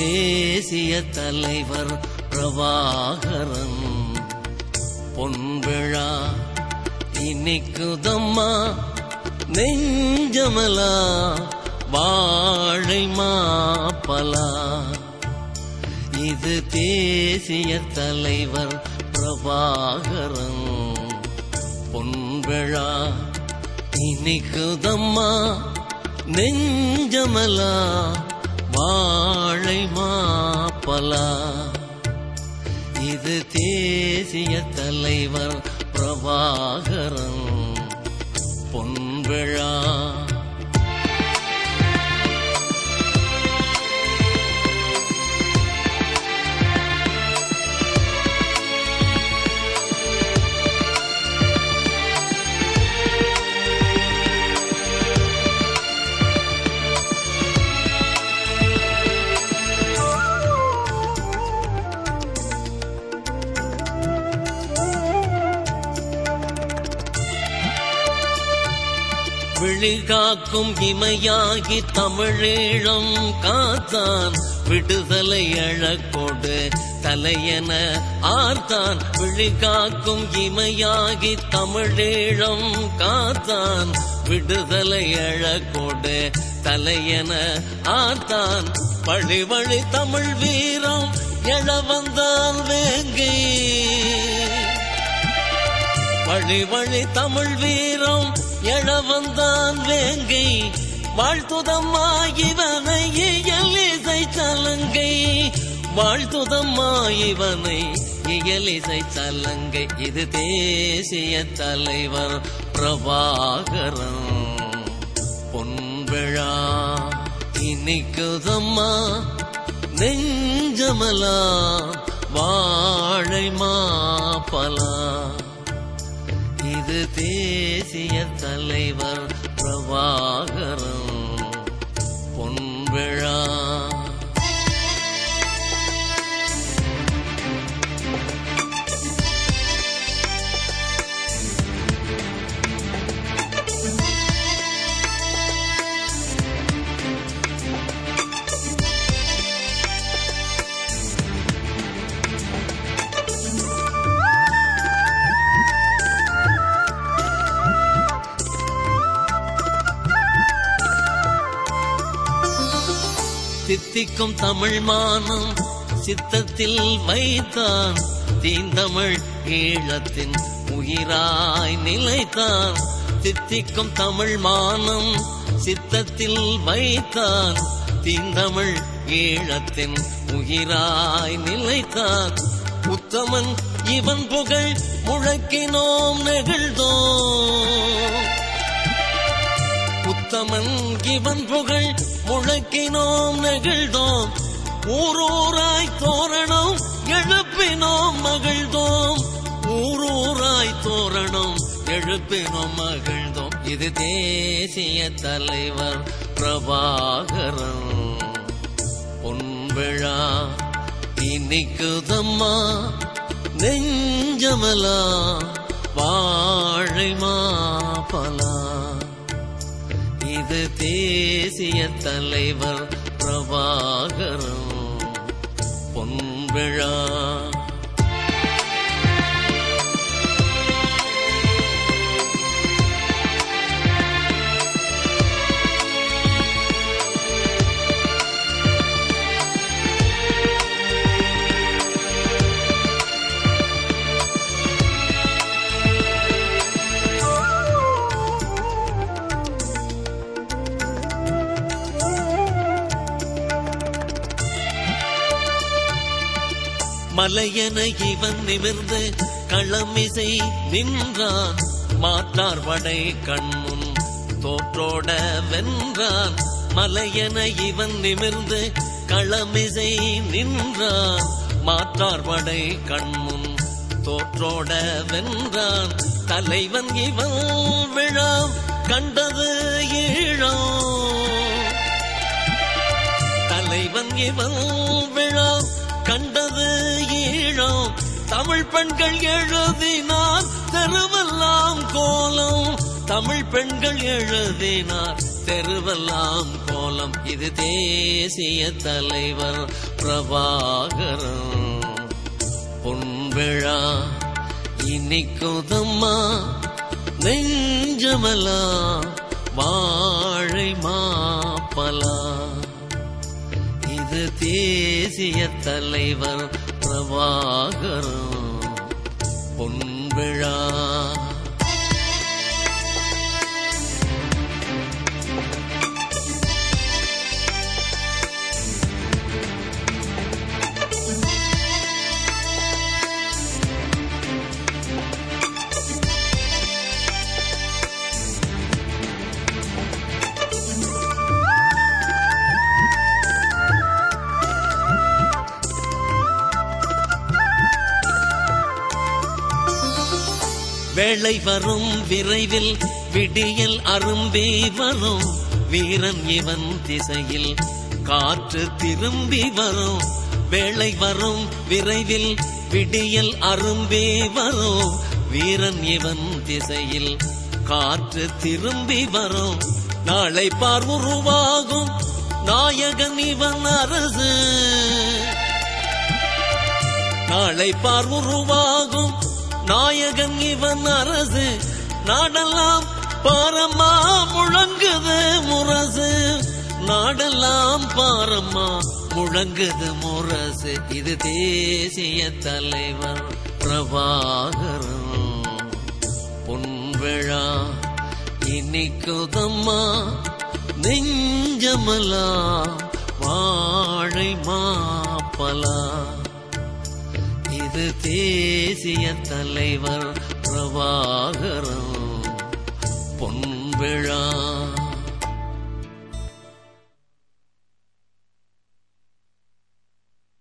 தேசிய தலைவர் பிரபாகரன் பொன்விழா இனிக்குதம்மா நெஞ்சமலா வாழை மாப்பலா இது தேசிய தலைவர் பிரபாகரன் பொன்விழா இனிக்குதம்மா நெஞ்சமலா வாழை மாப்பலா இது தேசிய தலைவர் பிரபாகரன் பொன்விழா விழிகாக்கும் இமையாகி தமிழீழம் காத்தான் விடுதலை அழக்கொடு தலையென ஆர்த்தான் விழிகாக்கும் இமையாகி தமிழீழம் காத்தான் விடுதலை அழக்கொடு தலையென ஆர்த்தான் வழி வழி தமிழ் வீரம் எழ வந்தான் வேங்கை வழி வழி தமிழ் வீரம் எழ வந்தான் வேங்கை வாழ்த்துதம்மா இவனை இயலிசை சலங்கை வாழ்த்துதம்மா இவனை இயலிசை சலங்கை இது தேசிய தலைவர் பிரபாகரன் பொன்விழா இனிக்குதம்மா நெஞ்சமலா வாழை மாப்பலா இது தேசிய தலைவர் பிரபாகரன் பொன்விழா தித்திக்கும் தமிழ் மானம் சித்தத்தில் வைத்தான் தீந்தமிழ் ஈழத்தின் உயிராய் நிலைத்தான் தித்திக்கும் தமிழ் மானம் சித்தத்தில் வைத்தான் தீந்தமிழ் ஈழத்தின் உயிராய் நிலைத்தான் உத்தமன் இவன் புகழ் முழக்கினோம் நெகிழ்ந்தோம் உத்தமன் இவன் புகழ் முழக்கினோம் நெகிழ்ந்தோம் ஊரூராய் தோரணம் எழுப்பினோம் மகிழ்ந்தோம் ஊரூராய் தோரணம் எழுப்பினோம் மகிழ்ந்தோம் இது தேசிய தலைவர் பிரபாகரன் பொன்விழா இனிக்குதம்மா நெஞ்சமலா வாழை மாப்பலா இது தேசிய தலைவர் பிரபாகரன் பொன்விழா மலையென இவன் நிமிர்ந்து களமிசை நின்றான் மாற்றார் படை கண்முன் தோற்றோட வென்றான் மலையென இவன் நிமிர்ந்து களமிசை நின்றான் மாற்றார் படை கண்முன் தோற்றோட வென்றான் தலைவன் இவன் விழா கண்டது ஈழம் தலைவன் இவன் விழா கண்டது ஈழம் தமிழ் பெண்கள் எழுதினார் தெருவெல்லாம் கோலம் தமிழ் பெண்கள் எழுதினார் தெருவெல்லாம் கோலம் இது தேசிய தலைவர் பிரபாகரன் பொன்விழா இனிக்குதம்மா நெஞ்சமெல்லாம் வாழை மாப்பலா இது தேசிய தலைவர் பிரபாகரன் பொன்விழா வேளை வரும் விரைவில் விடியல் அரும்பி வரும் வீரன் இவன் திசையில் காற்று திரும்பி வரும் வேளை வரும் விரைவில் விடியல் அரும்பி வரும் வீரன் இவன் திசையில் காற்று திரும்பி வரும் நாளை பார் உருவாகும் நாயகன் இவன் அரசு நாளை பார் உருவாகும் நாயகன் இவன் அரசு நாடெல்லாம் பாரம்மா முழங்குது முரசு நாடெல்லாம் பாரம்மா முழங்குது முரசு இது தேசிய தலைவர் பிரபாகரன் பொன்விழா இனிக்குதம்மா நெஞ்சமலா வாழை மாப்பலா இது தேசிய தலைவர் பிரபாகரன் பொன்விழா